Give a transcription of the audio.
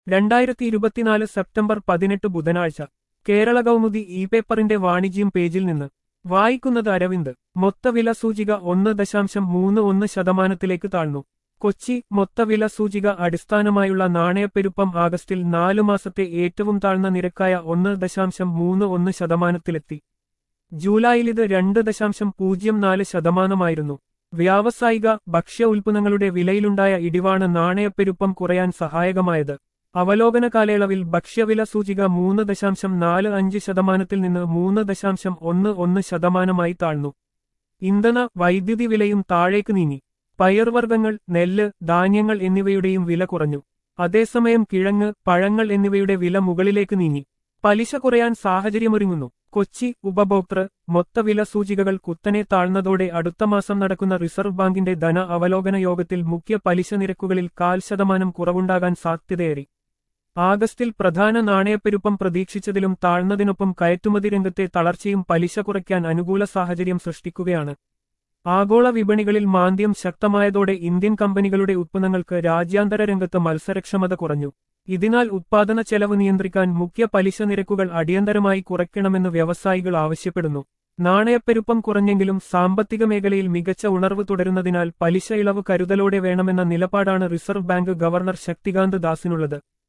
രണ്ടായിരത്തി ഇരുപത്തിനാല് സെപ്റ്റംബർ പതിനെട്ട് ബുധനാഴ്ച കേരള കൗമുദി ഇ പേപ്പറിന്റെ വാണിജ്യം പേജിൽ നിന്ന് വായിക്കുന്നത് അരവിന്ദ് മൊത്തവില സൂചിക ഒന്ന് ദശാംശം മൂന്ന് ഒന്ന് ശതമാനത്തിലേക്ക് താഴ്ന്നു കൊച്ചി മൊത്തവില സൂചിക അടിസ്ഥാനമായുള്ള നാണയപ്പെരുപ്പം ആഗസ്റ്റിൽ നാലു മാസത്തെ ഏറ്റവും താഴ്ന്ന നിരക്കായ ഒന്ന് ദശാംശം മൂന്ന് ഒന്ന് ശതമാനത്തിലെത്തി ജൂലൈയിൽ ഇത് രണ്ട് ദശാംശം പൂജ്യം നാല് ശതമാനമായിരുന്നു വ്യാവസായിക ഭക്ഷ്യ ഉൽപ്പന്നങ്ങളുടെ വിലയിലുണ്ടായ ഇടിവാണ് നാണയപ്പെരുപ്പം കുറയാൻ സഹായകമായത് അവലോകന കാലയളവിൽ ഭക്ഷ്യവില സൂചിക മൂന്ന് ദശാംശം നാല് അഞ്ച് ശതമാനത്തിൽ നിന്ന് മൂന്ന് ദശാംശം ഒന്ന് ഒന്ന് ശതമാനമായി താഴ്ന്നു ഇന്ധന വൈദ്യുതി വിലയും താഴേക്ക് നീങ്ങി പയർവർഗ്ഗങ്ങൾ നെല്ല് ധാന്യങ്ങൾ എന്നിവയുടെയും വില കുറഞ്ഞു അതേസമയം കിഴങ്ങ് പഴങ്ങൾ എന്നിവയുടെ വില മുകളിലേക്ക് നീങ്ങി പലിശ കുറയാൻ സാഹചര്യമൊരുങ്ങുന്നു കൊച്ചി ഉപഭോക്തൃ മൊത്തവില സൂചികകൾ കുത്തനെ താഴ്ന്നതോടെ അടുത്ത മാസം നടക്കുന്ന റിസർവ് ബാങ്കിന്റെ ധന അവലോകന യോഗത്തിൽ മുഖ്യ പലിശ നിരക്കുകളിൽ കാൽ ശതമാനം കുറവുണ്ടാകാൻ സാധ്യതയേറി ആഗസ്റ്റിൽ പ്രധാന നാണയപ്പെരുപ്പം പ്രതീക്ഷിച്ചതിലും താഴ്ന്നതിനൊപ്പം കയറ്റുമതി രംഗത്തെ തളർച്ചയും പലിശ കുറയ്ക്കാൻ അനുകൂല സാഹചര്യം സൃഷ്ടിക്കുകയാണ് ആഗോള വിപണികളിൽ മാന്ദ്യം ശക്തമായതോടെ ഇന്ത്യൻ കമ്പനികളുടെ ഉത്പന്നങ്ങൾക്ക് രാജ്യാന്തര രംഗത്ത് മത്സരക്ഷമത കുറഞ്ഞു ഇതിനാൽ ഉത്പാദന ചെലവ് നിയന്ത്രിക്കാൻ മുഖ്യ പലിശ നിരക്കുകൾ അടിയന്തരമായി കുറയ്ക്കണമെന്ന് വ്യവസായികൾ ആവശ്യപ്പെടുന്നു നാണയപ്പെരുപ്പം കുറഞ്ഞെങ്കിലും സാമ്പത്തിക മേഖലയിൽ മികച്ച ഉണർവ് തുടരുന്നതിനാൽ പലിശ ഇളവ് കരുതലോടെ വേണമെന്ന നിലപാടാണ് റിസർവ് ബാങ്ക് ഗവർണർ ശക്തികാന്ത് ദാസിനുള്ളത്